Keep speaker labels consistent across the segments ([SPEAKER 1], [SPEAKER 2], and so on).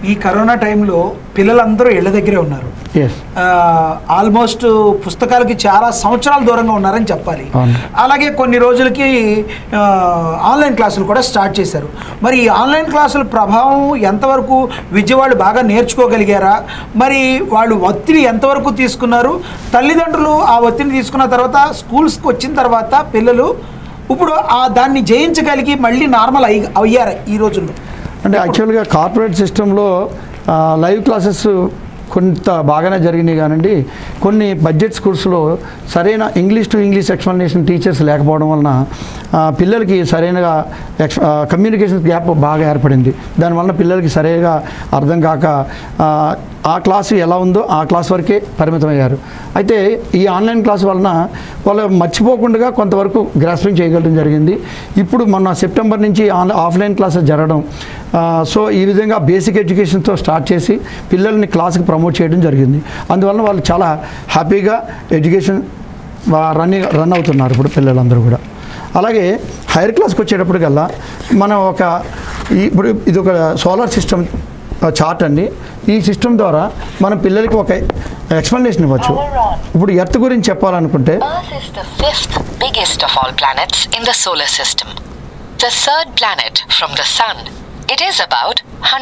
[SPEAKER 1] ఈ కరోనా టైంలో పిల్లలందరూ ఇళ్ళ దగ్గరే ఉన్నారు
[SPEAKER 2] ఎస్
[SPEAKER 1] ఆల్మోస్ట్ పుస్తకాలకి చాలా సంవత్సరాల దూరంగా ఉన్నారని చెప్పాలి
[SPEAKER 2] అవును.
[SPEAKER 1] అలాగే కొన్ని రోజులకి ఆ, ఆన్లైన్ క్లాసులు కూడా స్టార్ట్ చేశారు మరి ఈ ఆన్లైన్ క్లాసుల ప్రభావం ఎంతవరకు విద్య వాళ్ళు బాగా నేర్చుకోగలిగారా మరి వాళ్ళు ఒత్తిడి ఎంతవరకు తీసుకున్నారు తల్లిదండ్రులు ఆ ఒత్తిడిని తీసుకున్న తర్వాత స్కూల్స్కి వచ్చిన తర్వాత పిల్లలు ఇప్పుడు ఆ దాన్ని జయించగలిగి మళ్ళీ నార్మల్ అయ్యి అయ్యారు ఈ రోజుల్లో
[SPEAKER 2] అంటే యాక్చువల్గా కార్పొరేట్ సిస్టంలో లైవ్ క్లాసెస్ కొంత బాగానే జరిగినాయి కానండి కొన్ని బడ్జెట్ స్కూల్స్లో సరైన English to English explanation teachers లేకపోవడం వలన ఆ, పిల్లలకి సరైనగా ఎక్స్ కమ్యూనికేషన్ గ్యాప్ బాగా ఏర్పడింది దానివల్ల పిల్లలకి సరిగా అర్థం కాక ఆ, ఆ క్లాసు ఎలా ఉందో ఆ క్లాస్ వరకే పరిమితమయ్యారు అయితే ఈ ఆన్లైన్ క్లాస్ వలన వాళ్ళు మర్చిపోకుండా కొంతవరకు గ్రాస్పింగ్ చేయగలడం జరిగింది ఇప్పుడు మొన్న సెప్టెంబర్ నుంచి ఆన్ ఆఫ్లైన్ క్లాసెస్ జరగడం ఆ, సో ఈ విధంగా బేసిక్ ఎడ్యుకేషన్తో స్టార్ట్ చేసి పిల్లల్ని క్లాస్కి ప్రమోట్ చేయడం జరిగింది అందువలన వాళ్ళు చాలా హ్యాపీగా ఎడ్యుకేషన్ రన్నింగ్ రన్ అవుతున్నారు ఇప్పుడు పిల్లలందరూ కూడా అలాగే హైయర్ క్లాస్కి వచ్చేటప్పటికల్లా మనం ఒక ఈ- ఇప్పుడు ఇది ఒక సోలార్ సిస్టమ్ చార్ట్ అండి ఈ సిస్టమ్ ద్వారా మనం పిల్లలకి ఒక ఎక్స్ప్లెనేషన్ ఇవ్వచ్చు ఇప్పుడు ఎర్త్ గురించి చెప్పాలనుకుంటే
[SPEAKER 3] Earth is the fifth biggest of all planets in the solar system. The third planet from the Sun. It is about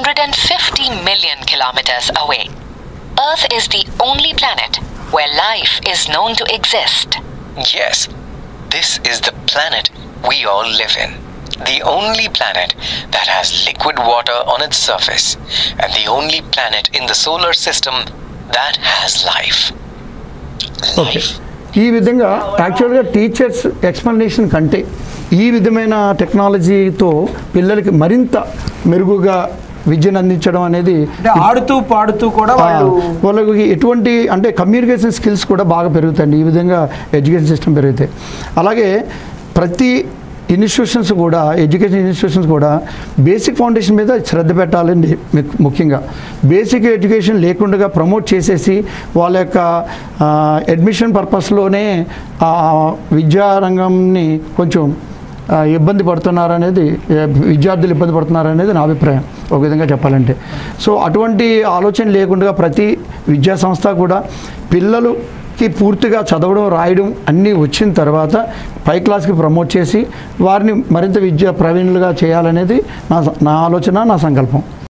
[SPEAKER 3] 150 million kilometers away. Earth is the only planet where life is known to exist.
[SPEAKER 4] Yes, this is the planet we all live in. The only planet that has liquid water on its surface, and the only planet in the solar system that has life.
[SPEAKER 2] Okay
[SPEAKER 4] Life.
[SPEAKER 2] ఈ విధంగా యాక్చువల్గా teachers explanation కంటే ఈ విధమైన టెక్నాలజీతో పిల్లలకి మరింత మెరుగుగా విద్యను అందించడం అనేది
[SPEAKER 1] అంటే ఆడుతూ పాడుతూ కూడా
[SPEAKER 2] ఆ,
[SPEAKER 1] వాళ్ళు
[SPEAKER 2] వాళ్ళకి ఎటువంటి అంటే కమ్యూనికేషన్ స్కిల్స్ కూడా బాగా పెరుగుతాయండి ఈ విధంగా ఎడ్యుకేషన్ సిస్టమ్ పెరుగుతాయి అలాగే ప్రతి ఇన్స్టిట్యూషన్స్ కూడా ఎడ్యుకేషన్ ఇన్స్టిట్యూషన్స్ కూడా బేసిక్ ఫౌండేషన్ మీద శ్రద్ధ పెట్టాలండి ము- ముఖ్యంగా బేసిక్ ఎడ్యుకేషన్ లేకుండా ప్రమోట్ చేసేసి వాళ్ళ యొక్క అడ్మిషన్ పర్పస్లోనే ఆ విద్యారంగంని కొంచెం ఆ, ఇబ్బంది పడుతున్నారనేది ఏ, విద్యార్థులు ఇబ్బంది పడుతున్నారనేది నా అభిప్రాయం ఒక విధంగా చెప్పాలంటే సో అటువంటి ఆలోచన లేకుండా ప్రతి విద్యా సంస్థ కూడా పిల్లలుకి పూర్తిగా చదవడం రాయడం అన్నీ వచ్చిన తర్వాత పై క్లాస్కి ప్రమోట్ చేసి వారిని మరింత విద్యా ప్రవీణులుగా చేయాలనేది నా నా ఆలోచన నా సంకల్పం